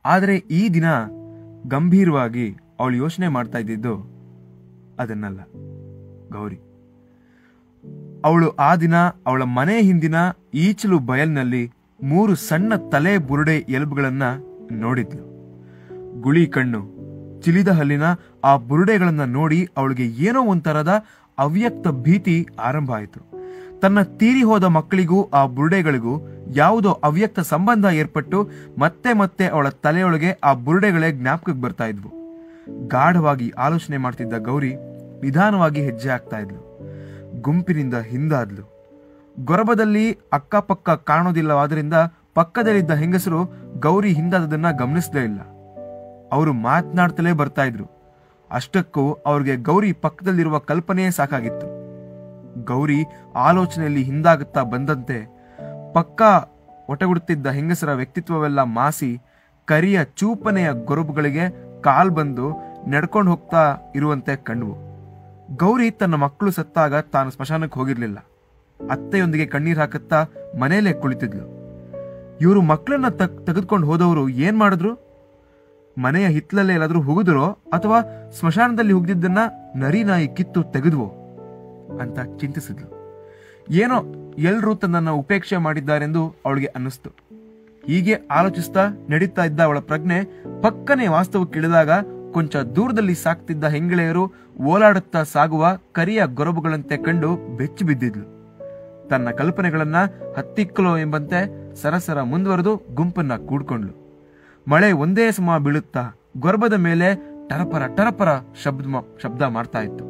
ಆದರೆ ಈ ದಿನ ಗಂಭೀರವಾಗಿ ಅವಳು ಯೋಚನೆ ಮಾಡ್ತಾ ಇದ್ದಿದ್ದು ಅದನ್ನಲ್ಲ ಗೌರಿ ಅವಳು ಆ ದಿನ ಅವಳ ಮನೆ ಹಿಂದಿನ ಈಚಲು ಬಯಲ್ನಲ್ಲಿ ಮೂರು ಸಣ್ಣ ತಲೆ ಬುರುಡೆ ಎಲುಬುಗಳನ್ನ ನೋಡಿದ್ಲು ಗುಳಿ ಕಣ್ಣು ಚಿಲಿದ ಹಲ್ಲಿನ ಆ ಬುರುಡೆಗಳನ್ನ ನೋಡಿ ಅವಳಿಗೆ ಏನೋ ಒಂಥರದ ಅವ್ಯಕ್ತ ಭೀತಿ ಆರಂಭ ಆಯಿತು ತನ್ನ ತೀರಿ ಹೋದ ಮಕ್ಕಳಿಗೂ ಆ ಬುರುಡೆಗಳಿಗೂ ಯಾವುದೋ ಅವ್ಯಕ್ತ ಸಂಬಂಧ ಏರ್ಪಟ್ಟು ಮತ್ತೆ ಮತ್ತೆ ಅವಳ ತಲೆಯೊಳಗೆ ಆ ಬುರುಡೆಗಳೇ ಜ್ಞಾಪಕಕ್ಕೆ ಬರ್ತಾ ಇದ್ವು ಗಾಢವಾಗಿ ಆಲೋಚನೆ ಮಾಡ್ತಿದ್ದ ಗೌರಿ ನಿಧಾನವಾಗಿ ಹೆಜ್ಜೆ ಹಾಕ್ತಾ ಇದ್ಲು ಗುಂಪಿನಿಂದ ಹಿಂದಾದ್ಲು ಗೊರಬದಲ್ಲಿ ಅಕ್ಕಪಕ್ಕ ಕಾಣೋದಿಲ್ಲವಾದ್ರಿಂದ ಪಕ್ಕದಲ್ಲಿದ್ದ ಹೆಂಗಸರು ಗೌರಿ ಹಿಂದಾದದನ್ನ ಗಮನಿಸಲೇ ಇಲ್ಲ ಅವರು ಮಾತನಾಡ್ತಲೇ ಬರ್ತಾ ಇದ್ರು ಅಷ್ಟಕ್ಕೂ ಅವ್ರಿಗೆ ಗೌರಿ ಪಕ್ಕದಲ್ಲಿರುವ ಕಲ್ಪನೆಯೇ ಸಾಕಾಗಿತ್ತು ಗೌರಿ ಆಲೋಚನೆಯಲ್ಲಿ ಹಿಂದಾಗುತ್ತಾ ಬಂದಂತೆ ಪಕ್ಕ ಒಟಗುಡುತ್ತಿದ್ದ ಹೆಂಗಸರ ವ್ಯಕ್ತಿತ್ವವೆಲ್ಲ ಮಾಸಿ ಕರಿಯ ಚೂಪನೆಯ ಗೊರಬುಗಳಿಗೆ ಕಾಲ್ ಬಂದು ನಡ್ಕೊಂಡು ಹೋಗ್ತಾ ಇರುವಂತೆ ಕಂಡ್ವು ಗೌರಿ ತನ್ನ ಮಕ್ಕಳು ಸತ್ತಾಗ ತಾನು ಸ್ಮಶಾನಕ್ಕೆ ಹೋಗಿರ್ಲಿಲ್ಲ ಅತ್ತೆಯೊಂದಿಗೆ ಕಣ್ಣೀರ್ ಹಾಕುತ್ತಾ ಮನೆಯಲ್ಲೇ ಕುಳಿತಿದ್ಲು ಇವರು ಮಕ್ಕಳನ್ನ ತೆಗೆದುಕೊಂಡು ಹೋದವರು ಏನ್ ಮಾಡಿದ್ರು ಮನೆಯ ಹಿತ್ಲಲ್ಲೇ ಎಲ್ಲಾದ್ರೂ ಹುಗಿದ್ರೋ ಅಥವಾ ಸ್ಮಶಾನದಲ್ಲಿ ಹುಗಿದಿದ್ದನ್ನ ನರಿ ನಾಯಿ ಕಿತ್ತು ತೆಗೆದ್ವೋ ಅಂತ ಚಿಂತಿಸಿದ್ಲು ಏನೋ ಎಲ್ರೂ ತನ್ನನ್ನು ಉಪೇಕ್ಷೆ ಮಾಡಿದ್ದಾರೆಂದು ಅವಳಿಗೆ ಅನ್ನಿಸ್ತು ಹೀಗೆ ಆಲೋಚಿಸ್ತಾ ನಡೀತಾ ಇದ್ದ ಅವಳ ಪ್ರಜ್ಞೆ ಪಕ್ಕನೆ ವಾಸ್ತವಕ್ಕಿಳಿದಾಗ ಕೊಂಚ ದೂರದಲ್ಲಿ ಸಾಕ್ತಿದ್ದ ಹೆಂಗಳೆಯರು ಓಲಾಡುತ್ತಾ ಸಾಗುವ ಕರಿಯ ಗೊರಬುಗಳಂತೆ ಕಂಡು ಬೆಚ್ಚಿ ಬಿದ್ದಿದ್ಲು ತನ್ನ ಕಲ್ಪನೆಗಳನ್ನ ಹತ್ತಿಕ್ಕಲೋ ಎಂಬಂತೆ ಸರಸರ ಮುಂದುವರೆದು ಗುಂಪನ್ನ ಕೂಡ್ಕೊಂಡ್ಲು ಮಳೆ ಒಂದೇ ಸಮ ಬೀಳುತ್ತಾ ಗೊರ್ಬದ ಮೇಲೆ ಟರಪರ ಟರಪರ ಶಬ್ದ ಶಬ್ದ ಮಾಡ್ತಾ ಇತ್ತು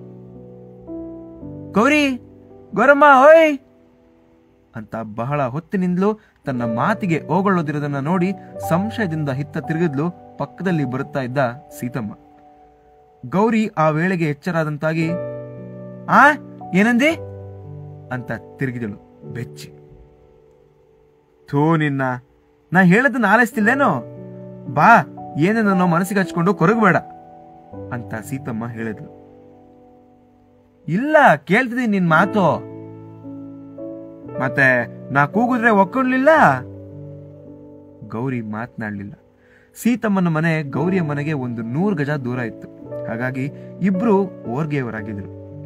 ಗೌರಿ ಗೌರಮ್ಮ ಓಯ್ ಅಂತ ಬಹಳ ಹೊತ್ತಿನಿಂದಲೂ ತನ್ನ ಮಾತಿಗೆ ಓಗೊಳ್ಳೋದಿರೋದನ್ನ ನೋಡಿ ಸಂಶಯದಿಂದ ಹಿತ್ತ ತಿರುಗಿದ್ಲು ಪಕ್ಕದಲ್ಲಿ ಬರುತ್ತಾ ಇದ್ದ ಸೀತಮ್ಮ ಗೌರಿ ಆ ವೇಳೆಗೆ ಎಚ್ಚರಾದಂತಾಗಿ ಆ ಏನಂದಿ ಅಂತ ತಿರುಗಿದಳು ಬೆಚ್ಚಿ ಥೂ ನಿನ್ನ ನಾ ಹೇಳದನ್ನ ಆಲಿಸ್ತಿಲ್ಲೇನೋ ಬಾ ಏನೇನೋ ಮನಸ್ಸಿಗೆ ಹಚ್ಕೊಂಡು ಕೊರಗಬೇಡ ಅಂತ ಸೀತಮ್ಮ ಹೇಳಿದ್ಲು ಇಲ್ಲ ಕೇಳ್ತಿದ್ದೀನಿ ನಿನ್ ಮಾತು ಮತ್ತೆ ನಾ ಕೂಗಿದ್ರೆ ಒಕ್ಕೊಳ್ಲಿಲ್ಲ ಗೌರಿ ಮಾತನಾಡ್ಲಿಲ್ಲ ಸೀತಮ್ಮನ ಮನೆ ಗೌರಿಯ ಮನೆಗೆ ಒಂದು ನೂರು ಗಜ ದೂರ ಇತ್ತು ಹಾಗಾಗಿ ಇಬ್ರು ಓರ್ಗೆಯವರಾಗಿದ್ರು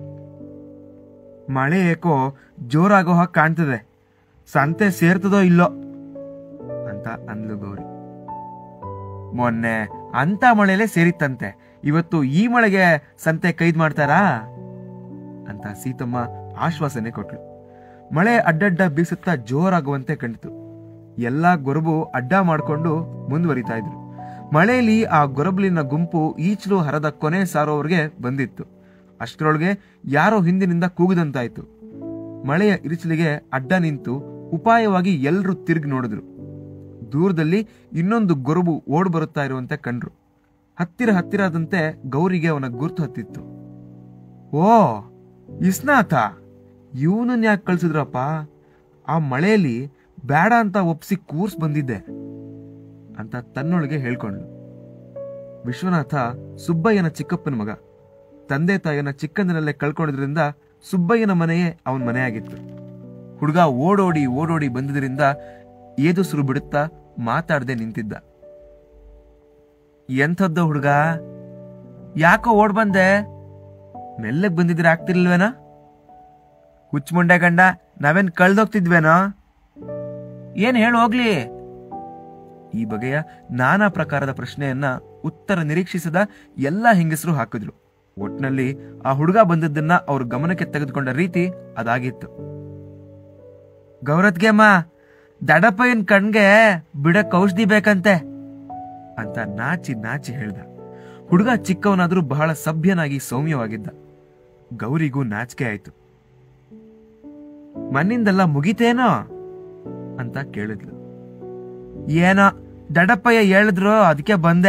ಮಳೆ ಏಕೋ ಜೋರಾಗೋ ಹಾಗೆ ಕಾಣ್ತದೆ ಸಂತೆ ಸೇರ್ತದೋ ಇಲ್ಲೋ ಅಂತ ಅಂದ್ಲು ಗೌರಿ ಮೊನ್ನೆ ಅಂತ ಮಳೆಲೆ ಸೇರಿತ್ತಂತೆ ಇವತ್ತು ಈ ಮಳೆಗೆ ಸಂತೆ ಕೈದ್ ಮಾಡ್ತಾರಾ ಅಂತ ಸೀತಮ್ಮ ಆಶ್ವಾಸನೆ ಕೊಟ್ಲು ಮಳೆ ಅಡ್ಡಡ್ಡ ಬೀಸುತ್ತಾ ಜೋರಾಗುವಂತೆ ಕಂಡಿತು ಎಲ್ಲಾ ಗೊರಬು ಅಡ್ಡ ಮಾಡ್ಕೊಂಡು ಮುಂದುವರಿತಾ ಇದ್ರು ಮಳೆಯಲ್ಲಿ ಆ ಗೊರಬಲಿನ ಗುಂಪು ಈಚಲು ಹರದ ಕೊನೆ ಸಾರೋವರೆಗೆ ಬಂದಿತ್ತು ಅಷ್ಟರೊಳಗೆ ಯಾರೋ ಹಿಂದಿನಿಂದ ಕೂಗಿದಂತಾಯ್ತು ಮಳೆಯ ಇರಿಚಲಿಗೆ ಅಡ್ಡ ನಿಂತು ಉಪಾಯವಾಗಿ ಎಲ್ರೂ ತಿರುಗಿ ನೋಡಿದ್ರು ದೂರದಲ್ಲಿ ಇನ್ನೊಂದು ಗೊರಬು ಓಡ್ ಬರುತ್ತಾ ಇರುವಂತೆ ಕಂಡ್ರು ಹತ್ತಿರ ಹತ್ತಿರ ಆದಂತೆ ಗೌರಿಗೆ ಅವನ ಗುರ್ತು ಹತ್ತಿತ್ತು ಓ ಇಸ್ನಾಥ ಇವನನ್ನ ಯಾಕೆ ಕಳ್ಸಿದ್ರಪ್ಪ ಆ ಮಳೆಯಲ್ಲಿ ಬೇಡ ಅಂತ ಒಪ್ಸಿ ಕೂರ್ಸ್ ಬಂದಿದ್ದೆ ಅಂತ ತನ್ನೊಳಗೆ ಹೇಳ್ಕೊಂಡ್ಲು ವಿಶ್ವನಾಥ ಸುಬ್ಬಯ್ಯನ ಚಿಕ್ಕಪ್ಪನ ಮಗ ತಂದೆ ತಾಯಿಯನ್ನ ಚಿಕ್ಕಂದಿನಲ್ಲೇ ಕಳ್ಕೊಂಡಿದ್ರಿಂದ ಸುಬ್ಬಯ್ಯನ ಮನೆಯೇ ಅವನ ಮನೆಯಾಗಿತ್ತು ಹುಡುಗ ಓಡೋಡಿ ಓಡೋಡಿ ಬಂದಿದ್ರಿಂದ ಏದುಸಿರು ಬಿಡುತ್ತಾ ಮಾತಾಡದೆ ನಿಂತಿದ್ದ ಎಂಥದ್ದು ಹುಡುಗ ಯಾಕೋ ಓಡ್ ಬಂದೆ ಮೆಲ್ಲಗ್ ಬಂದಿದ್ರೆ ಆಗ್ತಿರ್ಲಿಲ್ವೇನೋ ಹುಚ್ಚಮುಂಡೆ ಗಂಡ ನಾವೇನ್ ಕಳ್ದೋಗ್ತಿದ್ವೇನೋ ಏನ್ ಹೇಳು ಹೋಗ್ಲಿ ಈ ಬಗೆಯ ನಾನಾ ಪ್ರಕಾರದ ಪ್ರಶ್ನೆಯನ್ನ ಉತ್ತರ ನಿರೀಕ್ಷಿಸದ ಎಲ್ಲಾ ಹೆಂಗಸರು ಹಾಕಿದ್ರು ಒಟ್ನಲ್ಲಿ ಆ ಹುಡುಗ ಬಂದದ್ದನ್ನ ಅವ್ರ ಗಮನಕ್ಕೆ ತೆಗೆದುಕೊಂಡ ರೀತಿ ಅದಾಗಿತ್ತು ಗೌರತ್ಗೆಮ್ಮ ದಡಪ್ಪಯ್ಯನ್ ಕಣ್ಗೆ ಬಿಡಕ್ ಔಷಧಿ ಬೇಕಂತೆ ಅಂತ ನಾಚಿ ನಾಚಿ ಹೇಳ್ದ ಹುಡುಗ ಚಿಕ್ಕವನಾದ್ರೂ ಬಹಳ ಸಭ್ಯನಾಗಿ ಸೌಮ್ಯವಾಗಿದ್ದ ಗೌರಿಗೂ ನಾಚಿಕೆ ಆಯ್ತು ಮಣ್ಣಿಂದೆಲ್ಲ ಮುಗಿತೇನೋ ಅಂತ ಕೇಳಿದ್ಲು ಏನೋ ದಡಪ್ಪಯ್ಯ ಹೇಳಿದ್ರು ಅದಕ್ಕೆ ಬಂದೆ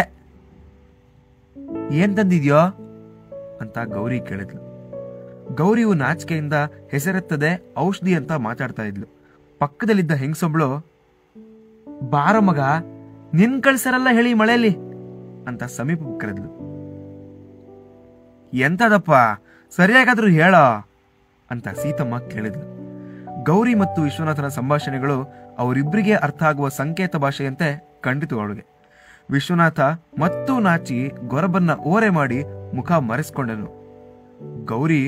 ಏನ್ ತಂದಿದ್ಯೋ ಅಂತ ಗೌರಿ ಕೇಳಿದ್ಲು ಗೌರಿಯು ನಾಚಿಕೆಯಿಂದ ಹೆಸರೆತ್ತದೆ ಔಷಧಿ ಅಂತ ಮಾತಾಡ್ತಾ ಇದ್ಲು ಪಕ್ಕದಲ್ಲಿದ್ದ ಹೆಂಗಸೊಬ್ಳು ಬಾರ ಮಗ ನಿನ್ ಕಳ್ಸರಲ್ಲ ಹೇಳಿ ಮಳೆಯಲ್ಲಿ ಅಂತ ಸಮೀಪ ಕರೆದ್ಲು ಎಂತದಪ್ಪ ಸರಿಯಾಗಾದ್ರೂ ಹೇಳೋ ಅಂತ ಸೀತಮ್ಮ ಕೇಳಿದ್ಲು ಗೌರಿ ಮತ್ತು ವಿಶ್ವನಾಥನ ಸಂಭಾಷಣೆಗಳು ಅವರಿಬ್ಬರಿಗೆ ಅರ್ಥ ಆಗುವ ಸಂಕೇತ ಭಾಷೆಯಂತೆ ಕಂಡಿತು ಅವಳಿಗೆ ವಿಶ್ವನಾಥ ಮತ್ತೂ ನಾಚಿ ಗೊರಬನ್ನ ಓರೆ ಮಾಡಿ ಮುಖ ಮರೆಸ್ಕೊಂಡನು ಗೌರಿ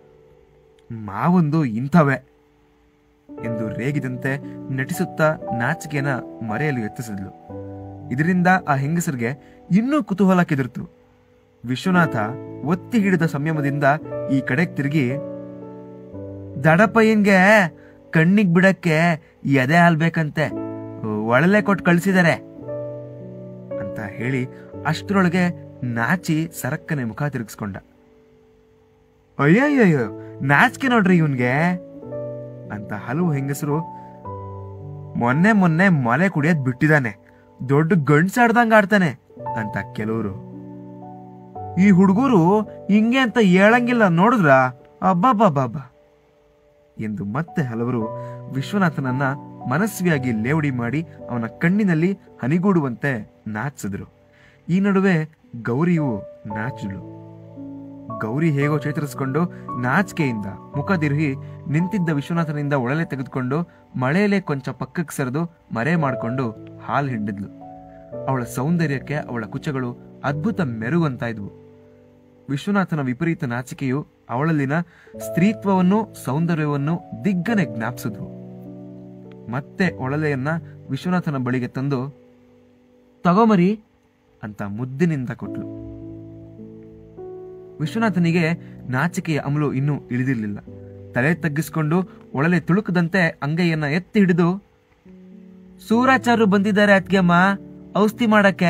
ಮಾವೊಂದು ಇಂಥವೇ ಎಂದು ರೇಗಿದಂತೆ ನಟಿಸುತ್ತಾ ನಾಚಿಕೆನ ಮರೆಯಲು ಯತ್ನಿಸಿದ್ಲು ಇದರಿಂದ ಆ ಹೆಂಗಸರಿಗೆ ಇನ್ನೂ ಕುತೂಹಲ ಕೆದರ್ತು ವಿಶ್ವನಾಥ ಒತ್ತಿ ಹಿಡಿದ ಸಂಯಮದಿಂದ ಈ ಕಡೆ ತಿರುಗಿ ದಡಪಯ್ಯನ್ಗೆ ಕಣ್ಣಿಗ್ ಬಿಡಕ್ಕೆ ಎದೆ ಹಾಲ್ಬೇಕಂತೆ ಒಳಲೆ ಕೊಟ್ಟು ಕಳ್ಸಿದಾರೆ ಅಂತ ಹೇಳಿ ಅಷ್ಟರೊಳಗೆ ನಾಚಿ ಸರಕ್ಕನೆ ಮುಖ ತಿರುಗಿಸ್ಕೊಂಡ ಅಯ್ಯಯ್ಯಯ್ಯೋ ನಾಚಿಕೆ ನೋಡ್ರಿ ಇವನ್ಗೆ ಅಂತ ಹಲವು ಹೆಂಗಸರು ಮೊನ್ನೆ ಮೊನ್ನೆ ಮಲೆ ಕುಡಿಯೋದ್ ಬಿಟ್ಟಿದಾನೆ ದೊಡ್ಡ ಗಂಡ್ಸಾಡ್ದಂಗ ಆಡ್ತಾನೆ ಅಂತ ಕೆಲವರು ಈ ಹುಡುಗರು ಹಿಂಗೆ ಅಂತ ಹೇಳಂಗಿಲ್ಲ ನೋಡಿದ್ರ ಅಬ್ಬಬ್ಬಬ್ಬ ಎಂದು ಮತ್ತೆ ಹಲವರು ವಿಶ್ವನಾಥನನ್ನ ಮನಸ್ವಿಯಾಗಿ ಲೇವಡಿ ಮಾಡಿ ಅವನ ಕಣ್ಣಿನಲ್ಲಿ ಹನಿಗೂಡುವಂತೆ ನಾಚಿಸಿದ್ರು ಈ ನಡುವೆ ಗೌರಿಯು ನಾಚಿದ್ಳು ಗೌರಿ ಹೇಗೋ ಚೇತರಿಸಿಕೊಂಡು ನಾಚಿಕೆಯಿಂದ ಮುಖ ತಿರುಗಿ ನಿಂತಿದ್ದ ವಿಶ್ವನಾಥನಿಂದ ಒಳಲೆ ತೆಗೆದುಕೊಂಡು ಮಳೆಯಲ್ಲೇ ಕೊಂಚ ಪಕ್ಕಕ್ಕೆ ಸರಿದು ಮರೆ ಮಾಡಿಕೊಂಡು ಹಾಲು ಹಿಂಡಿದ್ಲು ಅವಳ ಸೌಂದರ್ಯಕ್ಕೆ ಅವಳ ಕುಚಗಳು ಅದ್ಭುತ ಮೆರುಗಂತ ಇದ್ವು ವಿಶ್ವನಾಥನ ವಿಪರೀತ ನಾಚಿಕೆಯು ಅವಳಲ್ಲಿನ ಸ್ತ್ರೀತ್ವವನ್ನು ಸೌಂದರ್ಯವನ್ನು ದಿಗ್ಗನೆ ಜ್ಞಾಪಿಸಿದ್ವು ಮತ್ತೆ ಒಳಲೆಯನ್ನ ವಿಶ್ವನಾಥನ ಬಳಿಗೆ ತಂದು ತಗೋಮರಿ ಅಂತ ಮುದ್ದಿನಿಂದ ಕೊಟ್ಲು ವಿಶ್ವನಾಥನಿಗೆ ನಾಚಿಕೆಯ ಅಮಲು ಇನ್ನೂ ಇಳಿದಿರಲಿಲ್ಲ ತಲೆ ತಗ್ಗಿಸ್ಕೊಂಡು ಒಳಲೆ ತುಳುಕದಂತೆ ಅಂಗೈಯನ್ನ ಎತ್ತಿ ಹಿಡಿದು ಸೂರಾಚಾರ್ರು ಬಂದಿದ್ದಾರೆ ಅತ್ಗೆಮ್ಮ ಔಷಧಿ ಮಾಡಕ್ಕೆ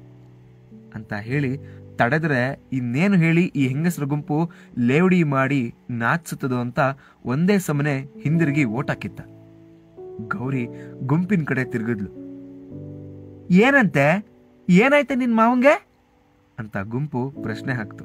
ಅಂತ ಹೇಳಿ ತಡೆದ್ರೆ ಇನ್ನೇನು ಹೇಳಿ ಈ ಹೆಂಗಸರ ಗುಂಪು ಲೇವಡಿ ಮಾಡಿ ನಾಚಿಸುತ್ತದೋ ಅಂತ ಒಂದೇ ಸಮನೆ ಹಿಂದಿರುಗಿ ಓಟಾಕಿತ್ತ ಗೌರಿ ಗುಂಪಿನ ಕಡೆ ತಿರುಗಿದ್ಲು ಏನಂತೆ ಏನಾಯ್ತೆ ನಿನ್ ಮಾವಂಗೆ ಅಂತ ಗುಂಪು ಪ್ರಶ್ನೆ ಹಾಕ್ತು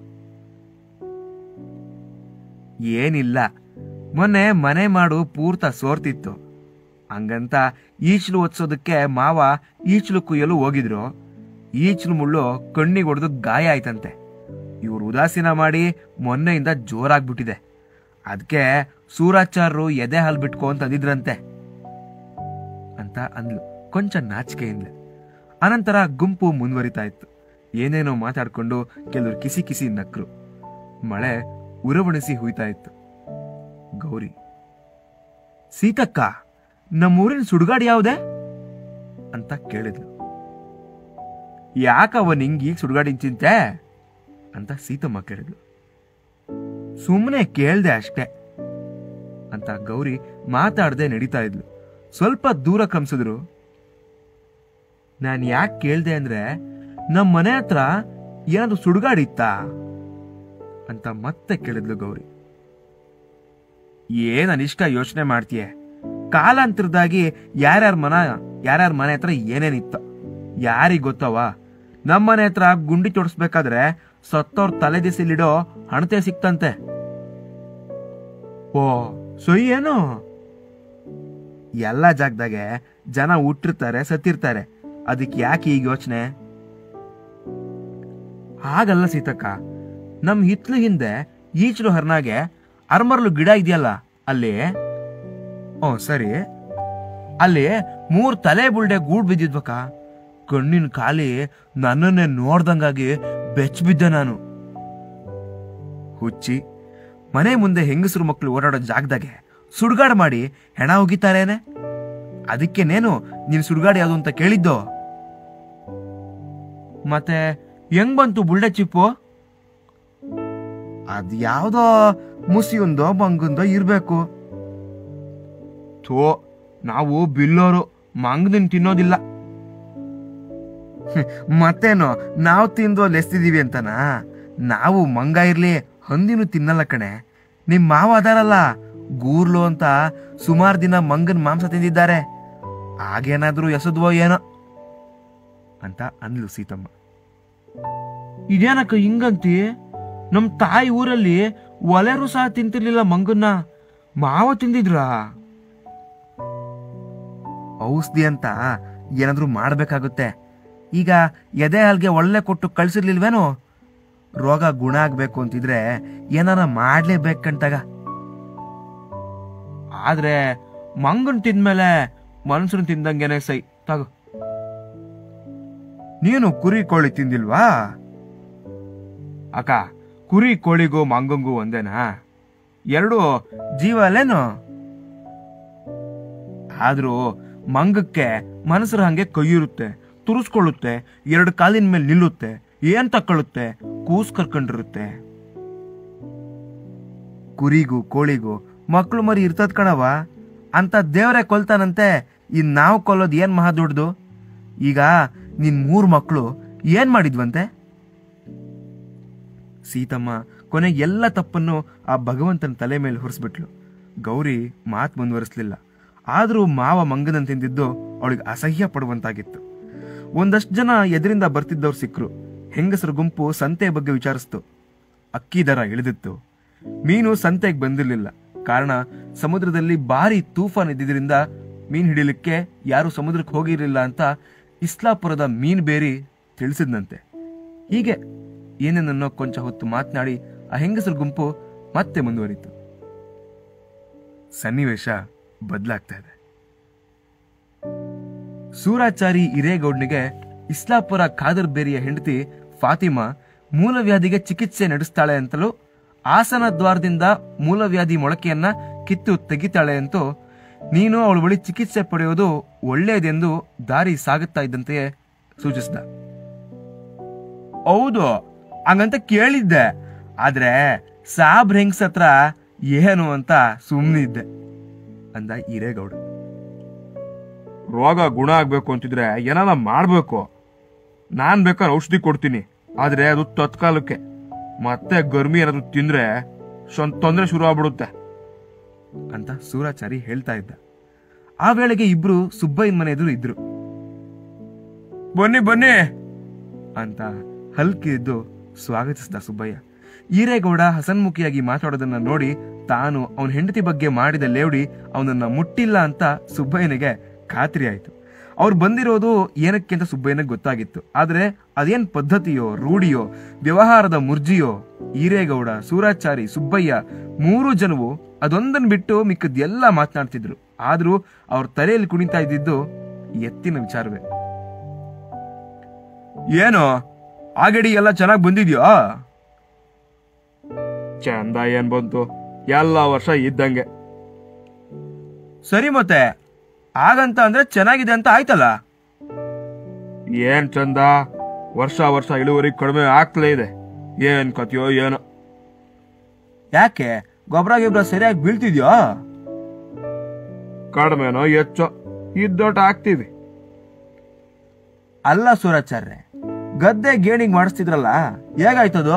ಏನಿಲ್ಲ ಮೊನ್ನೆ ಮನೆ ಮಾಡು ಪೂರ್ತ ಸೋರ್ತಿತ್ತು ಹಂಗಂತ ಈಚಲು ಒತ್ಸೋದಕ್ಕೆ ಮಾವ ಈಚಲು ಕುಯ್ಯಲು ಹೋಗಿದ್ರು ಈಚಲು ಮುಳ್ಳು ಕಣ್ಣಿಗೆ ಹೊಡೆದು ಗಾಯ ಆಯ್ತಂತೆ ಇವ್ರು ಉದಾಸೀನ ಮಾಡಿ ಮೊನ್ನೆಯಿಂದ ಜೋರಾಗ್ಬಿಟ್ಟಿದೆ ಅದಕ್ಕೆ ಸೂರಾಚಾರ್ರು ಎದೆ ಹಾಲು ಬಿಟ್ಕೋ ಅಂತ ಅಂದಿದ್ರಂತೆ ಅಂತ ಅಂದ್ಲು ಕೊಂಚ ನಾಚಿಕೆಯಿಂದ ಅನಂತರ ಗುಂಪು ಮುಂದುವರಿತಾ ಇತ್ತು ಏನೇನೋ ಮಾತಾಡ್ಕೊಂಡು ಕೆಲವರು ಕಿಸಿ ಕಿಸಿ ನಕ್ರು ಮಳೆ ಉರವಣಿಸಿ ಹುಯ್ತಾ ಇತ್ತು ಗೌರಿ ಸೀತಕ್ಕ ನಮ್ಮೂರಿನ ಸುಡುಗಾಡು ಯಾವ್ದೆ ಅಂತ ಕೇಳಿದ್ಲು ಯಾಕವ ನಿಂಗ್ ಈಗ ಸುಡುಗಾಡಿನ ಚಿಂತೆ ಅಂತ ಸೀತಮ್ಮ ಕೇಳಿದ್ಲು ಸುಮ್ಮನೆ ಕೇಳ್ದೆ ಅಷ್ಟೇ ಅಂತ ಗೌರಿ ಮಾತಾಡದೆ ನಡೀತಾ ಇದ್ಲು ಸ್ವಲ್ಪ ದೂರ ಕ್ರಮಿಸಿದ್ರು ನಾನು ಯಾಕೆ ಕೇಳ್ದೆ ಅಂದ್ರೆ ನಮ್ಮ ಮನೆ ಹತ್ರ ಏನಾದ್ರು ಸುಡುಗಾಡಿತ್ತಾ ಅಂತ ಮತ್ತೆ ಕೇಳಿದ್ಲು ಗೌರಿ ಏನ್ ಅನಿಷ್ಟ ಯೋಚನೆ ಮಾಡ್ತೀಯ ಕಾಲಾಂತರದಾಗಿ ಯಾರ್ಯಾರ ಮನ ಯಾರ್ಯಾರ ಮನೆ ಹತ್ರ ಏನೇನಿತ್ತ ಯಾರಿಗ್ ಗೊತ್ತವ ನಮ್ಮ ಮನೆ ಹತ್ರ ಗುಂಡಿ ತೊಡಸ್ಬೇಕಾದ್ರೆ ಸತ್ತೋರ್ ತಲೆ ದಿಸಿಲಿಡೋ ಹಣತೆ ಸಿಕ್ತಂತೆ ಓ ಸೊಯ್ ಏನು ಎಲ್ಲ ಜಾಗದಾಗೆ ಜನ ಹುಟ್ಟಿರ್ತಾರೆ ಸತ್ತಿರ್ತಾರೆ ಅದಕ್ಕೆ ಯಾಕೆ ಈಗ ಯೋಚನೆ ಹಾಗಲ್ಲ ಸೀತಕ್ಕ ನಮ್ ಹಿತ್ಲು ಹಿಂದೆ ಈಚಲು ಹರ್ನಾಗೆ ಅರ್ಮರ್ಲು ಗಿಡ ಇದೆಯಲ್ಲ ಅಲ್ಲಿ ಓ ಸರಿ ಅಲ್ಲಿ ಮೂರ್ ತಲೆ ಬುಲ್ಡೆ ಗೂಡ್ ಬಿದ್ದಿದ್ವಕ್ಕ ಕಣ್ಣಿನ ಖಾಲಿ ನನ್ನನ್ನೇ ನೋಡ್ದಂಗಾಗಿ ಬೆಚ್ಚ ಬಿದ್ದೆ ನಾನು ಹುಚ್ಚಿ ಮನೆ ಮುಂದೆ ಹೆಂಗಸರು ಮಕ್ಕಳು ಓಡಾಡೋ ಜಾಗದಾಗೆ ಸುಡ್ಗಾಡ್ ಮಾಡಿ ಹೆಣ ಹೋಗಿತಾರೇನೆ ಅದಕ್ಕೆ ನೇನು ನೀನ್ ಸುಡ್ಗಾಡ್ ಯಾವುದು ಅಂತ ಕೇಳಿದ್ದೋ ಮತ್ತೆ ಹೆಂಗ್ ಬಂತು ಬುಲ್ಡೆ ಚಿಪ್ಪು ಅದ್ ಯಾವ್ದೋ ಮುಸಿಯುಂದೋ ಮಂಗುಂದೋ ಇರ್ಬೇಕು ಥೋ ನಾವು ಬಿಲ್ಲೋರು ಮಂಗದನ್ ತಿನ್ನೋದಿಲ್ಲ ಹ್ಮ್, ಮತ್ತೇನು ನಾವು ತಿಂದು ಅಲ್ಲಿ ಎಸ್ತಿದೀವಿ ಅಂತನಾ ನಾವು ಮಂಗ ಇರ್ಲಿ ಹಂದಿನೂ ತಿನ್ನಲ್ಲ ಕಣೆ ನಿಮ್ ಮಾವ ಅದಾರಲ್ಲ ಗೂರ್ಲು ಅಂತ ಸುಮಾರು ದಿನ ಮಂಗನ್ ಮಾಂಸ ತಿಂದಿದ್ದಾರೆ ಆಗೇನಾದ್ರೂ ಎಸದ್ವೋ ಏನೋ ಅಂತ ಅಂದ್ಲು ಸೀತಮ್ಮ ಇದೇನಕ್ಕ ಹಿಂಗಂತಿ ನಮ್ ತಾಯಿ ಊರಲ್ಲಿ ಒಲೆರು ಸಹ ತಿಂತಿರ್ಲಿಲ್ಲ ಮಂಗನ್ನ ಮಾವ ತಿಂದಿದ್ರಾ ಔಷಧಿ ಅಂತ ಏನಾದ್ರೂ ಮಾಡ್ಬೇಕಾಗುತ್ತೆ ಈಗ ಎದೆ ಹಾಲ್ಗೆ ಒಳ್ಳೆ ಕೊಟ್ಟು ಕಳ್ಸಿರ್ಲಿಲ್ವೇನೋ ರೋಗ ಗುಣ ಆಗ್ಬೇಕು ಅಂತಿದ್ರೆ ಏನಾರ ಮಾಡ್ಲೇಬೇಕಂತಾಗ ಆದ್ರೆ ಮಂಗನ್ ತಿಂದ್ಮೇಲೆ ಮನ್ಸನ್ ತಿಂದಂಗೆನೆ ಸೈ ತಗೋ ನೀನು ಕುರಿ ಕೋಳಿ ತಿಂದಿಲ್ವಾ ಅಕ್ಕ ಕುರಿ ಕೋಳಿಗೂ ಮಂಗಂಗೂ ಒಂದೇನಾ ಎರಡು ಜೀವ ಅಲ್ಲೇನು ಆದ್ರೂ ಮಂಗಕ್ಕೆ ಮನಸ್ಸರ ಹಂಗೆ ಕೈಯಿರುತ್ತೆ ತುರಿಸ್ಕೊಳ್ಳುತ್ತೆ ಎರಡು ಕಾಲಿನ ಮೇಲೆ ನಿಲ್ಲುತ್ತೆ ಏನ್ ತಕ್ಕೊಳ್ಳುತ್ತೆ ಕೂಸ್ ಕರ್ಕೊಂಡಿರುತ್ತೆ ಕುರಿಗೂ ಕೋಳಿಗೂ ಮಕ್ಳು ಮರಿ ಇರ್ತದ್ ಕಣವ ಅಂತ ದೇವ್ರೆ ಕೊಲ್ತಾನಂತೆ ಇನ್ ನಾವು ಕೊಲ್ಲೋದು ಏನ್ ಮಹಾ ದೊಡ್ಡದು ಈಗ ನಿನ್ ಮೂರ್ ಮಕ್ಳು ಏನ್ ಮಾಡಿದ್ವಂತೆ ಸೀತಮ್ಮ ಕೊನೆಗೆ ಎಲ್ಲ ತಪ್ಪನ್ನು ಆ ಭಗವಂತನ ತಲೆ ಮೇಲೆ ಹೊರಿಸ್ಬಿಟ್ಲು ಗೌರಿ ಮಾತು ಮುಂದುವರಿಸ್ಲಿಲ್ಲ ಆದ್ರೂ ಮಾವ ಮಂಗನನ್ ತಿಂದಿದ್ದು ಅವಳಿಗೆ ಅಸಹ್ಯ ಪಡುವಂತಾಗಿತ್ತು ಒಂದಷ್ಟು ಜನ ಎದುರಿಂದ ಬರ್ತಿದ್ದವ್ರು ಸಿಕ್ರು ಹೆಂಗಸರ ಗುಂಪು ಸಂತೆ ಬಗ್ಗೆ ವಿಚಾರಿಸ್ತು ಅಕ್ಕಿ ದರ ಇಳಿದಿತ್ತು ಮೀನು ಸಂತೆಗೆ ಬಂದಿರಲಿಲ್ಲ ಕಾರಣ ಸಮುದ್ರದಲ್ಲಿ ಭಾರಿ ತೂಫಾನ್ ಇದ್ದಿದ್ರಿಂದ ಮೀನ್ ಹಿಡಿಲಿಕ್ಕೆ ಯಾರು ಸಮುದ್ರಕ್ಕೆ ಹೋಗಿರಲಿಲ್ಲ ಅಂತ ಇಸ್ಲಾಪುರದ ಮೀನ್ ಬೇರಿ ತಿಳಿಸಿದ್ನಂತೆ ಹೀಗೆ ಏನೇನನ್ನೋ ಕೊಂಚ ಹೊತ್ತು ಮಾತನಾಡಿ ಆ ಹೆಂಗಸರ ಗುಂಪು ಮತ್ತೆ ಮುಂದುವರಿತು ಸನ್ನಿವೇಶ ಬದಲಾಗ್ತಾ ಇದೆ ಸೂರಾಚಾರಿ ಹಿರೇಗೌಡ್ನಿಗೆ ಇಸ್ಲಾಪುರ ಖಾದರ್ ಬೇರಿಯ ಹೆಂಡತಿ ಫಾತಿಮಾ ಮೂಲವ್ಯಾಧಿಗೆ ಚಿಕಿತ್ಸೆ ನಡೆಸ್ತಾಳೆ ಅಂತಲೂ ಆಸನ ದ್ವಾರದಿಂದ ಮೂಲವ್ಯಾಧಿ ಮೊಳಕೆಯನ್ನ ಕಿತ್ತು ತೆಗಿತಾಳೆ ಅಂತೂ ನೀನು ಅವಳ ಬಳಿ ಚಿಕಿತ್ಸೆ ಪಡೆಯೋದು ಒಳ್ಳೆಯದೆಂದು ದಾರಿ ಸಾಗುತ್ತಾ ಇದ್ದಂತೆಯೇ ಸೂಚಿಸಿದ ಹೌದು ಹಂಗಂತ ಕೇಳಿದ್ದೆ ಆದ್ರೆ ಸಾಬ್ರ ಹೆಂಗ್ಸ್ ಹತ್ರ ಏನು ಅಂತ ಸುಮ್ಮನಿದ್ದೆ ಅಂದ ಹಿರೇಗೌಡ ರೋಗ ಗುಣ ಆಗ್ಬೇಕು ಅಂತಿದ್ರೆ ಏನಾರ ಮಾಡ್ಬೇಕು ನಾನ್ ಬೇಕಾದ್ರೆ ಔಷಧಿ ಕೊಡ್ತೀನಿ ಆದ್ರೆ ಅದು ತತ್ಕಾಲಕ್ಕೆ ಮತ್ತೆ ಗರ್ಮಿ ಏನಾದ್ರು ತಿಂದ್ರೆ ಸ್ವಂತ ತೊಂದರೆ ಶುರು ಆಗ್ಬಿಡುತ್ತೆ ಅಂತ ಸೂರಾಚಾರಿ ಹೇಳ್ತಾ ಇದ್ದ ಆ ವೇಳೆಗೆ ಇಬ್ರು ಸುಬ್ಬಯ್ಯನ ಮನೆ ಎದುರು ಇದ್ರು ಬನ್ನಿ ಬನ್ನಿ ಅಂತ ಹಲ್ಕಿದ್ದು ಸ್ವಾಗತಿಸಿದ ಸುಬ್ಬಯ್ಯ ಈರೇಗೌಡ ಹಸನ್ಮುಖಿಯಾಗಿ ಮಾತಾಡೋದನ್ನ ನೋಡಿ ತಾನು ಅವನ ಹೆಂಡತಿ ಬಗ್ಗೆ ಮಾಡಿದ ಲೇವಡಿ ಅವನನ್ನ ಮುಟ್ಟಿಲ್ಲ ಅಂತ ಸುಬ್ಬಯ್ಯನಿಗೆ ಖಾತ್ರಿ ಆಯ್ತು ಅವ್ರು ಬಂದಿರೋದು ಏನಕ್ಕೆ ಅಂತ ಸುಬ್ಬಯ್ಯನಿಗೆ ಗೊತ್ತಾಗಿತ್ತು ಆದ್ರೆ ಅದೇನ್ ಪದ್ಧತಿಯೋ ರೂಢಿಯೋ ವ್ಯವಹಾರದ ಮುರ್ಜಿಯೋ ಈರೇಗೌಡ ಸೂರಾಚಾರಿ ಸುಬ್ಬಯ್ಯ ಮೂರು ಜನವು ಅದೊಂದನ್ ಬಿಟ್ಟು ಮಿಕ್ಕದ್ ಎಲ್ಲ ಮಾತನಾಡ್ತಿದ್ರು ಆದ್ರೂ ಅವ್ರ ತಲೆಯಲ್ಲಿ ಕುಣಿತಾ ಇದ್ದಿದ್ದು ಎತ್ತಿನ ವಿಚಾರವೇ ಏನು ಆಗಡಿ ಎಲ್ಲ ಚೆನ್ನಾಗಿ ಬಂದಿದ್ಯೋ ಚಂದ ಏನ್ ಬಂತು ಎಲ್ಲ ವರ್ಷ ಇದ್ದಂಗೆ ಸರಿ ಮತ್ತೆ ಹಾಗಂತ ಅಂದ್ರೆ ಚೆನ್ನಾಗಿದೆ ಅಂತ ಆಯ್ತಲ್ಲ ಏನ್ ಚಂದ ವರ್ಷ ವರ್ಷ ಇಳುವರಿ ಕಡಿಮೆ ಆಗ್ತಲೇ ಇದೆ ಏನ್ ಕತಿಯೋ ಏನೋ ಯಾಕೆ ಗೊಬ್ಬರ ಗಿಬ್ರ ಸರಿಯಾಗಿ ಬೀಳ್ತಿದ್ಯೋ ಕಡಿಮೆನೋ ಹೆಚ್ಚೋ ಇದ್ದೋಟ ಹಾಕ್ತೀವಿ ಅಲ್ಲ ಸೂರಾಚಾರ್ಯ ಗದ್ದೆ ಗೇಣಿಗ್ ಮಾಡಿಸ್ತಿದ್ರಲ್ಲ ಹೇಗಾಯ್ತದು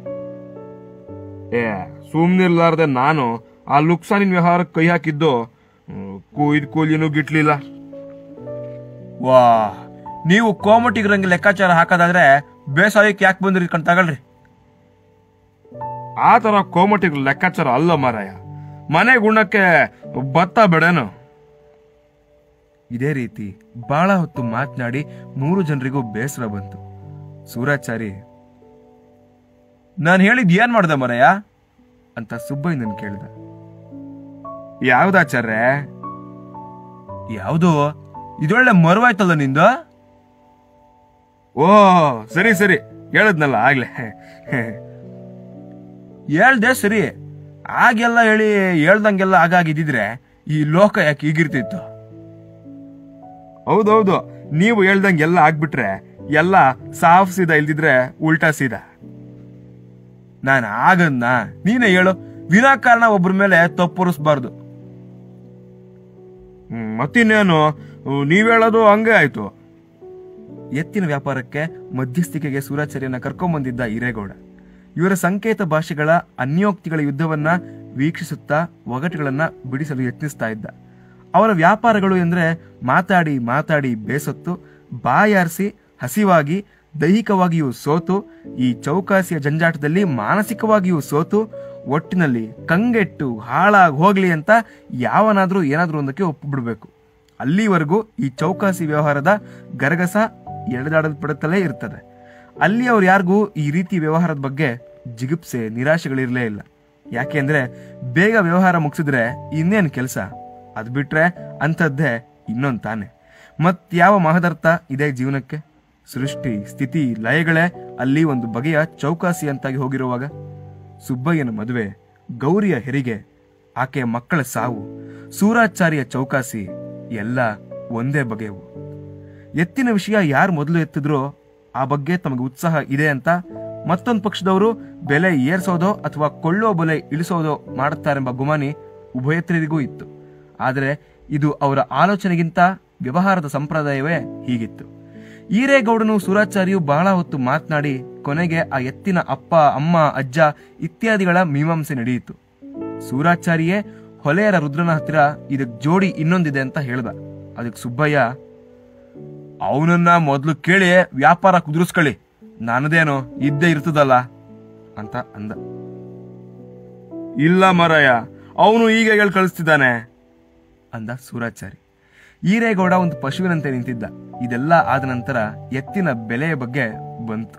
ಏ ಸುಮ್ನಿರ್ಲಾರ್ದೆ ನಾನು ಆ ಲುಕ್ಸಾನಿನ ವ್ಯವಹಾರಕ್ಕೆ ಕೈ ಹಾಕಿದ್ದು ಹ್ಮ್, ಕುಯ್ದ್ ಕೂಲಿನೂ ಗಿಟ್ಲಿಲ್ಲ ವಾ ನೀವು ಕೋಮಟಿಗ್ರಂಗೆ ಲೆಕ್ಕಾಚಾರ ಹಾಕೋದಾದ್ರೆ ಬೇಸಾಯಕ್ಕೆ ಯಾಕೆ ಬಂದ್ರಿ ಕಣ್ ತಗೊಳ್ರಿ ಆ ತರ ಕೋಮಟಿಗ್ರ ಲೆಕ್ಕಾಚಾರ ಅಲ್ಲ ಮಾರಾಯ ಮನೆ ಗುಣಕ್ಕೆ ಭತ್ತ ಬೆಳೆನು ಇದೇ ರೀತಿ ಬಹಳ ಹೊತ್ತು ಮಾತನಾಡಿ ಮೂರು ಜನರಿಗೂ ಬೇಸರ ಬಂತು ಸೂರಾಚಾರಿ ನಾನು ಹೇಳಿದ್ ಏನ್ ಮಾಡ್ದೆ ಮರಯ್ಯ ಅಂತ ಸುಬ್ಬಯ್ಯನನ್ ಕೇಳ್ದ ಯಾವ್ದಾಚಾರ್ಯ ಯಾವುದು ಇದೊಳ್ಳೆ ಮರುವಾಯ್ತಲ್ಲ ನಿಂದು ಓ ಸರಿ ಸರಿ ಹೇಳದ್ನಲ್ಲ ಆಗ್ಲೇ ಹೇಳ್ದೆ ಸರಿ ಆಗೆಲ್ಲ ಹೇಳಿ ಹೇಳ್ದಂಗೆಲ್ಲ ಆಗಾಗಿದ್ದಿದ್ರೆ ಈ ಲೋಕ ಯಾಕೆ ಈಗಿರ್ತಿತ್ತು ಹೌದೌದು ನೀವು ಹೇಳ್ದಂಗೆಲ್ಲ ಆಗ್ಬಿಟ್ರೆ ಎಲ್ಲ ಸಾಫ್ ಸೀದಾ ಇಲ್ದಿದ್ರೆ ಉಲ್ಟಾ ಸೀದಾ ನಾನು ಆಗನ್ನ ನೀನೇ ಹೇಳು ವಿನಾಕಾರಣ ಒಬ್ಬರ ಮೇಲೆ ತಪ್ಪೊರಿಸ್ಬಾರ್ದು ಹ್ಮ್, ಮತ್ತಿನ್ನೇನು ಹ್ಮ್, ನೀವ್ ಹೇಳೋದು ಹಂಗೆ ಆಯ್ತು ಎತ್ತಿನ ವ್ಯಾಪಾರಕ್ಕೆ ಮಧ್ಯಸ್ಥಿಕೆಗೆ ಸೂರಾಚಾರ್ಯನ ಕರ್ಕೊಂಬಂದಿದ್ದ ಹಿರೇಗೌಡ ಇವರ ಸಂಕೇತ ಭಾಷೆಗಳ ಅನ್ಯೋಕ್ತಿಗಳ ಯುದ್ಧವನ್ನ ವೀಕ್ಷಿಸುತ್ತಾ ಒಗಟುಗಳನ್ನ ಬಿಡಿಸಲು ಯತ್ನಿಸ್ತಾ ಇದ್ದ ಅವರ ವ್ಯಾಪಾರಗಳು ಎಂದ್ರೆ ಮಾತಾಡಿ ಮಾತಾಡಿ ಬೇಸತ್ತು ಬಾಯಾರಿಸಿ ಹಸಿವಾಗಿ ದೈಹಿಕವಾಗಿಯೂ ಸೋತು ಈ ಚೌಕಾಸಿಯ ಜಂಜಾಟದಲ್ಲಿ ಮಾನಸಿಕವಾಗಿಯೂ ಸೋತು ಒಟ್ಟಿನಲ್ಲಿ ಕಂಗೆಟ್ಟು ಹಾಳಾಗಿ ಹೋಗ್ಲಿ ಅಂತ ಯಾವನಾದ್ರೂ ಏನಾದ್ರೂ ಒಂದಕ್ಕೆ ಒಪ್ಪಿಬಿಡ್ಬೇಕು ಅಲ್ಲಿವರೆಗೂ ಈ ಚೌಕಾಸಿ ವ್ಯವಹಾರದ ಗರಗಸ ಎಳೆದಾಡಲ್ಪಡುತ್ತಲೇ ಇರ್ತದೆ ಅಲ್ಲಿ ಅವ್ರು ಯಾರಿಗೂ ಈ ರೀತಿ ವ್ಯವಹಾರದ ಬಗ್ಗೆ ಜಿಗುಪ್ಸೆ ನಿರಾಶೆಗಳಿರ್ಲೇ ಇಲ್ಲ ಯಾಕೆಂದ್ರೆ ಬೇಗ ವ್ಯವಹಾರ ಮುಗಿಸಿದ್ರೆ ಇನ್ನೇನ್ ಕೆಲಸ ಅದ್ ಬಿಟ್ರೆ ಅಂಥದ್ದೇ ಇನ್ನೊಂದ್ ತಾನೆ ಮತ್ ಯಾವ ಮಹದರ್ಥ ಇದೆ ಜೀವನಕ್ಕೆ ಸೃಷ್ಟಿ ಸ್ಥಿತಿ ಲಯಗಳೇ ಅಲ್ಲಿ ಒಂದು ಬಗೆಯ ಚೌಕಾಸಿಯಂತಾಗಿ ಹೋಗಿರುವಾಗ ಸುಬ್ಬಯ್ಯನ ಮದುವೆ ಗೌರಿಯ ಹೆರಿಗೆ ಆಕೆಯ ಮಕ್ಕಳ ಸಾವು ಸೂರಾಚಾರಿಯ ಚೌಕಾಸಿ ಎಲ್ಲ ಒಂದೇ ಬಗೆಯವು ಎತ್ತಿನ ವಿಷಯ ಯಾರು ಮೊದಲು ಎತ್ತಿದ್ರೋ ಆ ಬಗ್ಗೆ ತಮಗೆ ಉತ್ಸಾಹ ಇದೆ ಅಂತ ಮತ್ತೊಂದು ಪಕ್ಷದವರು ಬೆಲೆ ಏರ್ಸೋದೋ ಅಥವಾ ಕೊಳ್ಳೋ ಬೆಲೆ ಇಳಿಸೋದೋ ಮಾಡುತ್ತಾರೆಂಬ ಗುಮಾನಿ ಉಭಯತ್ರರಿಗೂ ಇತ್ತು ಆದರೆ ಇದು ಅವರ ಆಲೋಚನೆಗಿಂತ ವ್ಯವಹಾರದ ಸಂಪ್ರದಾಯವೇ ಹೀಗಿತ್ತು ಈರೇಗೌಡನು ಸುರಾಚಾರ್ಯು ಬಹಳ ಹೊತ್ತು ಮಾತನಾಡಿ ಕೊನೆಗೆ ಆ ಎತ್ತಿನ ಅಪ್ಪ ಅಮ್ಮ ಅಜ್ಜ ಇತ್ಯಾದಿಗಳ ಮೀಮಾಂಸೆ ನಡೆಯಿತು ಸೂರಾಚಾರ್ಯೇ ಹೊಲೆಯರ ರುದ್ರನ ಹತ್ತಿರ ಇದಕ್ ಜೋಡಿ ಇನ್ನೊಂದಿದೆ ಅಂತ ಹೇಳ್ದ ಅದಕ್ಕೆ ಸುಬ್ಬಯ್ಯ ಅವನನ್ನ ಮೊದಲು ಕೇಳಿ ವ್ಯಾಪಾರ ಕುದುರಿಸ್ಕೊಳ್ಳಿ ನನ್ನದೇನೋ ಇದ್ದೇ ಇರ್ತದಲ್ಲ ಅಂತ ಅಂದ ಇಲ್ಲ ಮರಯ ಅವನು ಈಗ ಹೇಳಿ ಕಳಿಸ್ತಿದ್ದಾನೆ ಅಂದ ಸೂರಾಚಾರಿ ಈರೇಗೌಡ ಒಂದು ಪಶುವಿನಂತೆ ನಿಂತಿದ್ದ ಇದೆಲ್ಲ ಆದ ನಂತರ ಎತ್ತಿನ ಬೆಲೆಯ ಬಗ್ಗೆ ಬಂತು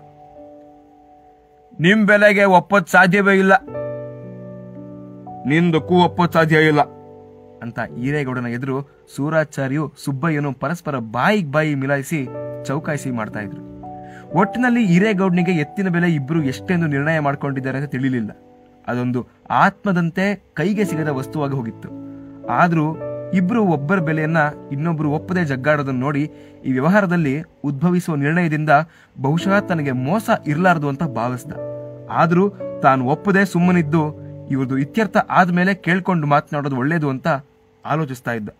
ನಿಮ್ ಬೆಲೆಗೆ ಒಪ್ಪೋದ್ ಸಾಧ್ಯವೇ ಇಲ್ಲ ನಿಂದಕ್ಕೂ ಒಪ್ಪೋದ್ ಸಾಧ್ಯ ಇಲ್ಲ ಅಂತ ಈರೇಗೌಡನ ಎದುರು ಸೂರಾಚಾರ್ಯು ಸುಬ್ಬಯ್ಯನು ಪರಸ್ಪರ ಬಾಯಿಗೆ ಬಾಯಿ ಮಿಲಾಯಿಸಿ ಚೌಕಾಯಿಸಿ ಮಾಡ್ತಾ ಇದ್ರು ಒಟ್ಟಿನಲ್ಲಿ ಈರೇಗೌಡನಿಗೆ ಎತ್ತಿನ ಬೆಲೆ ಇಬ್ಬರು ಎಷ್ಟೆಂದು ನಿರ್ಣಯ ಮಾಡ್ಕೊಂಡಿದ್ದಾರೆ ಅಂತ ತಿಳಿಲಿಲ್ಲ ಅದೊಂದು ಆತ್ಮದಂತೆ ಕೈಗೆ ಸಿಗದ ವಸ್ತುವಾಗಿ ಹೋಗಿತ್ತು ಆದ್ರೂ ಇಬ್ರು ಒಬ್ಬರ ಬೆಲೆಯನ್ನ ಇನ್ನೊಬ್ರು ಒಪ್ಪದೆ ಜಗ್ಗಾಡೋದನ್ನ ನೋಡಿ ಈ ವ್ಯವಹಾರದಲ್ಲಿ ಉದ್ಭವಿಸುವ ನಿರ್ಣಯದಿಂದ ಬಹುಶಃ ತನಗೆ ಮೋಸ ಇರಲಾರದು ಅಂತ ಭಾವಿಸ್ದ ಆದ್ರೂ ತಾನು ಒಪ್ಪದೆ ಸುಮ್ಮನಿದ್ದು ಇವ್ರದ್ದು ಇತ್ಯರ್ಥ ಆದ್ಮೇಲೆ ಕೇಳ್ಕೊಂಡು ಮಾತನಾಡೋದು ಒಳ್ಳೇದು ಅಂತ ಆಲೋಚಿಸ್ತಾ ಇದ್ದ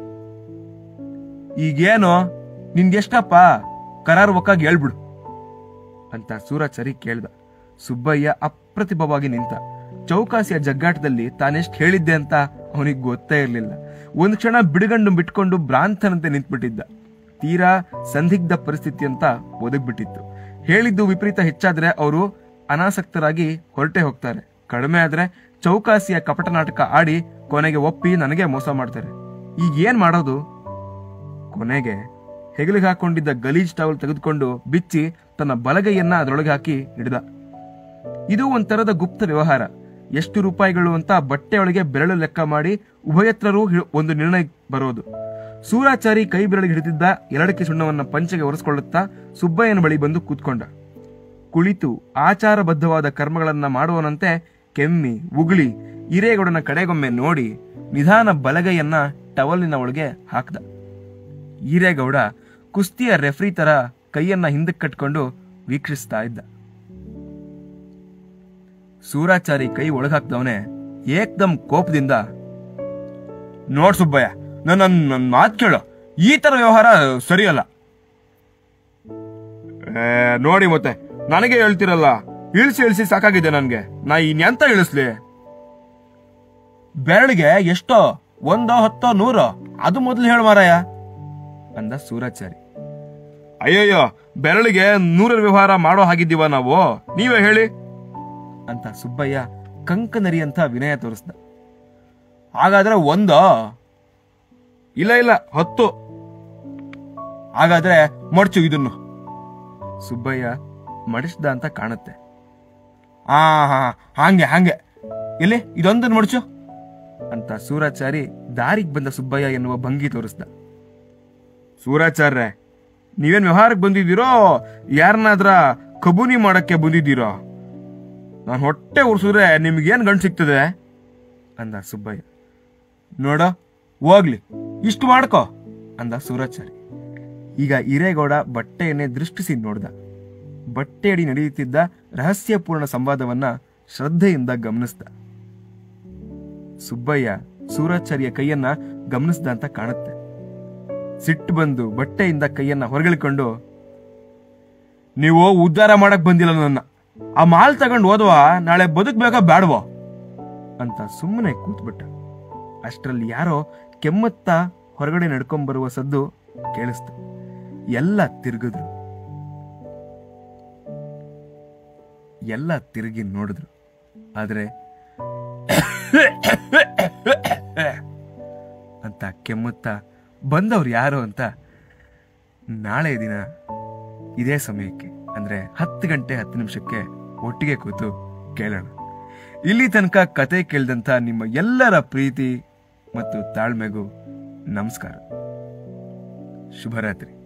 ಈಗೇನು ನಿನ್ಗೆಷ್ಟಪ್ಪ ಕರಾರು ಒಕ್ಕಾಗಿ ಹೇಳ್ಬಿಡು ಅಂತ ಸೂರಾಚಾರಿ ಕೇಳ್ದ ಸುಬ್ಬಯ್ಯ ಅಪ್ರತಿಭವಾಗಿ ನಿಂತ ಚೌಕಾಸಿಯ ಜಗ್ಗಾಟದಲ್ಲಿ ತಾನೆಷ್ಟು ಹೇಳಿದ್ದೆ ಅಂತ ಅವನಿಗೆ ಗೊತ್ತೇ ಇರಲಿಲ್ಲ ಒಂದು ಕ್ಷಣ ಬಿಡುಗಂಡು ಬಿಟ್ಕೊಂಡು ಭ್ರಾಂತನಂತೆ ನಿಂತ್ಬಿಟ್ಟಿದ್ದ ತೀರಾ ಸಂದಿಗ್ಧ ಪರಿಸ್ಥಿತಿ ಅಂತ ಒದಗ್ಬಿಟ್ಟಿತ್ತು ಹೇಳಿದ್ದು ವಿಪರೀತ ಹೆಚ್ಚಾದ್ರೆ ಅವರು ಅನಾಸಕ್ತರಾಗಿ ಹೊರಟೆ ಹೋಗ್ತಾರೆ ಕಡಿಮೆ ಆದ್ರೆ ಚೌಕಾಸಿಯ ಕಪಟ ನಾಟಕ ಆಡಿ ಕೊನೆಗೆ ಒಪ್ಪಿ ನನಗೆ ಮೋಸ ಮಾಡ್ತಾರೆ ಈಗ ಏನ್ ಮಾಡೋದು ಕೊನೆಗೆ ಹೆಗಲಿಗೆ ಹಾಕೊಂಡಿದ್ದ ಗಲೀಜ್ ಟವಲ್ ತೆಗೆದುಕೊಂಡು ಬಿಚ್ಚಿ ತನ್ನ ಬಲಗೈಯನ್ನ ಅದರೊಳಗೆ ಹಾಕಿ ಹಿಡಿದ ಇದು ಒಂಥರದ ಗುಪ್ತ ವ್ಯವಹಾರ ಎಷ್ಟು ರೂಪಾಯಿಗಳು ಅಂತ ಬಟ್ಟೆಯೊಳಗೆ ಬೆರಳು ಲೆಕ್ಕ ಮಾಡಿ ಉಭಯತ್ರರೂ ಹಿ- ಒಂದು ನಿರ್ಣಯ ಬರೋದು ಸೂರಾಚಾರಿ ಕೈ ಬೆರಳಿಗೆ ಹಿಡಿದಿದ್ದ ಎರಡಕ್ಕೆ ಸುಣ್ಣವನ್ನ ಪಂಚೆಗೆ ಒರೆಸ್ಕೊಳ್ಳುತ್ತಾ ಸುಬ್ಬಯ್ಯನ ಬಳಿ ಬಂದು ಕೂತ್ಕೊಂಡ ಕುಳಿತು ಆಚಾರಬದ್ಧವಾದ ಕರ್ಮಗಳನ್ನ ಮಾಡುವನಂತೆ ಕೆಮ್ಮಿ ಉಗುಳಿ ಹಿರೇಗೌಡನ ಕಡೆಗೊಮ್ಮೆ ನೋಡಿ ನಿಧಾನ ಬಲಗೈಯನ್ನ ಟವಲಿನ ಒಳಗೆ ಹಾಕ್ದ ಹಿರೇಗೌಡ ಕುಸ್ತಿಯ ರೆಫ್ರಿ ತರ ಕೈಯನ್ನ ಹಿಂದಕ್ಕೆ ಕಟ್ಕೊಂಡು ವೀಕ್ಷಿಸ್ತಾ ಇದ್ದ ಸೂರಾಚಾರಿ ಕೈ ಒಳಗಾಕ್ದವನೆ ಏಕ್ದಮ್ ಕೋಪದಿಂದ ನೋಡ್ ಸುಬ್ಬಯ್ಯ ನನ್ನ ನನ್ನ ಮಾತು ಕೇಳು ಈ ತರ ವ್ಯವಹಾರ ಸರಿಯಲ್ಲ ಏ, ನೋಡಿ ಮತ್ತೆ ನನಗೆ ಹೇಳ್ತಿರಲ್ಲ ಇಳಿಸಿ ಇಳಿಸಿ ಸಾಕಾಗಿದೆ ನನ್ಗೆ ನಾ ಇನ್ನೆಂತ ಇಳಿಸ್ಲಿ ಬೆರಳಿಗೆ ಎಷ್ಟೋ ಒಂದೋ ಹತ್ತೋ ನೂರೋ ಅದು ಮೊದಲು ಹೇಳು ಮಾರಾಯ ಅಂದ ಸೂರಾಚಾರಿ ಅಯ್ಯಯ್ಯೋ ಬೆರಳಿಗೆ ನೂರರ ವ್ಯವಹಾರ ಮಾಡೋ ಹಾಗಿದ್ದೀವ ನಾವು ನೀವೇ ಹೇಳಿ ಅಂತ ಸುಬ್ಬಯ್ಯ ಕಂಕನರಿ ಅಂತ ವಿನಯ ತೋರಿಸ್ದ ಹಾಗಾದ್ರೆ ಒಂದೋ ಇಲ್ಲ ಇಲ್ಲ ಹತ್ತು ಹಾಗಾದ್ರೆ ಮಡ್ಚು ಇದನ್ನು ಸುಬ್ಬಯ್ಯ ಮಡಿಸ್ದ ಅಂತ ಕಾಣುತ್ತೆ ಆ ಹಾ ಹಾಂಗೆ ಹಾಂಗೆ ಎಲ್ಲಿ ಇದೊಂದನ್ನು ಮಡ್ಚು ಅಂತ ಸೂರಾಚಾರಿ ದಾರಿಗೆ ಬಂದ ಸುಬ್ಬಯ್ಯ ಎನ್ನುವ ಭಂಗಿ ತೋರಿಸ್ದ ಸೂರಾಚಾರ್ರೆ ನೀವೇನ್ ವ್ಯವಹಾರಕ್ಕೆ ಬಂದಿದ್ದೀರೋ ಯಾರನ್ನಾದ್ರ ಕಬೂನಿ ಮಾಡಕ್ಕೆ ಬಂದಿದ್ದೀರೋ ನಾನು ಹೊಟ್ಟೆ ಉರ್ಸಿದ್ರೆ ನಿಮ್ಗೇನ್ ಗಂಟು ಸಿಗ್ತದೆ ಅಂದ ಸುಬ್ಬಯ್ಯ ನೋಡ ಹೋಗ್ಲಿ ಇಷ್ಟು ಮಾಡ್ಕೋ ಅಂದ ಸೂರಾಚಾರಿ ಈಗ ಹಿರೇಗೌಡ ಬಟ್ಟೆಯನ್ನೇ ದೃಷ್ಟಿಸಿ ನೋಡ್ದ ಬಟ್ಟೆಯಡಿ ನಡೆಯುತ್ತಿದ್ದ ರಹಸ್ಯಪೂರ್ಣ ಸಂವಾದವನ್ನ ಶ್ರದ್ಧೆಯಿಂದ ಗಮನಿಸ್ದ ಸುಬ್ಬಯ್ಯ ಸೂರಾಚಾರ್ಯ ಕೈಯನ್ನ ಗಮನಿಸ್ದ ಅಂತ ಕಾಣುತ್ತೆ ಸಿಟ್ಟು ಬಂದು ಬಟ್ಟೆಯಿಂದ ಕೈಯನ್ನ ಹೊರಗಿಳ್ಕೊಂಡು ನೀವು ಉದ್ಧಾರ ಮಾಡಕ್ ಬಂದಿಲ್ಲ ನನ್ನ ಆ ಮಾಲ್ ತಗೊಂಡು ಹೋದ್ವ ನಾಳೆ ಬದುಕ್ಬೇಕಾ ಬೇಡವೋ ಅಂತ ಸುಮ್ಮನೆ ಕೂತ್ಬಿಟ್ಟ ಅಷ್ಟರಲ್ಲಿ ಯಾರೋ ಕೆಮ್ಮತ್ತ ಹೊರಗಡೆ ನಡ್ಕೊಂಬರುವ ಸದ್ದು ಕೇಳಿಸ್ತು ಎಲ್ಲ ತಿರುಗಿದ್ರು ಎಲ್ಲ ತಿರುಗಿ ನೋಡಿದ್ರು ಆದ್ರೆ ಅಂತ ಕೆಮ್ಮುತ್ತಾ ಬಂದವ್ರು ಯಾರು ಅಂತ ನಾಳೆ ದಿನ ಇದೇ ಸಮಯಕ್ಕೆ ಅಂದ್ರೆ ಹತ್ತು ಗಂಟೆ ಹತ್ತು ನಿಮಿಷಕ್ಕೆ ಒಟ್ಟಿಗೆ ಕೂತು ಕೇಳೋಣ ಇಲ್ಲಿ ತನಕ ಕತೆ ಕೇಳಿದಂತ ನಿಮ್ಮ ಎಲ್ಲರ ಪ್ರೀತಿ ಮತ್ತು ತಾಳ್ಮೆಗೂ ನಮಸ್ಕಾರ ಶುಭರಾತ್ರಿ